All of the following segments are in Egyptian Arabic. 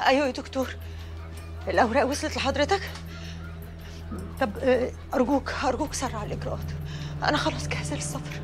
ايوه يا دكتور الاوراق وصلت لحضرتك طب آه، ارجوك ارجوك سرع الاجراءات انا خلاص جاهزه للسفر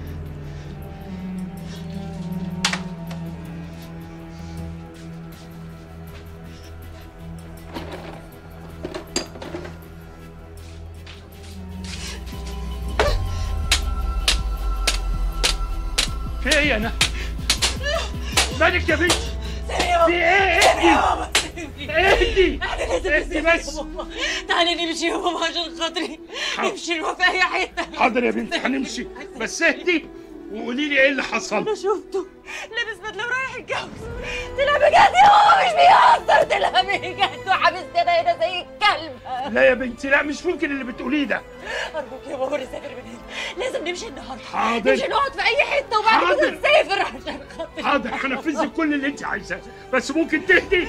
في ايه انا مالك يا بنت في ايه اهدي اهدي اهدي بس تعالي نمشي يا ماما عشان خاطري حاضر. نمشي نروح في اي حته حاضر يا بنتي هنمشي بس اهدي وقولي لي ايه اللي حصل انا شفته لابس بدله ورايح يتجوز طلع بجد يا ماما مش بيهزر طلع بجد وحبستني هنا زي الكلب لا يا بنتي لا مش ممكن اللي بتقوليه ده ارجوك يا ماما نسافر من هنا لازم نمشي النهارده حاضر. نمشي نقعد في اي حته وبعد كده حاضر. نسافر عشان خاطري حاضر هنفذ لك كل اللي انت عايزاه بس ممكن تهدي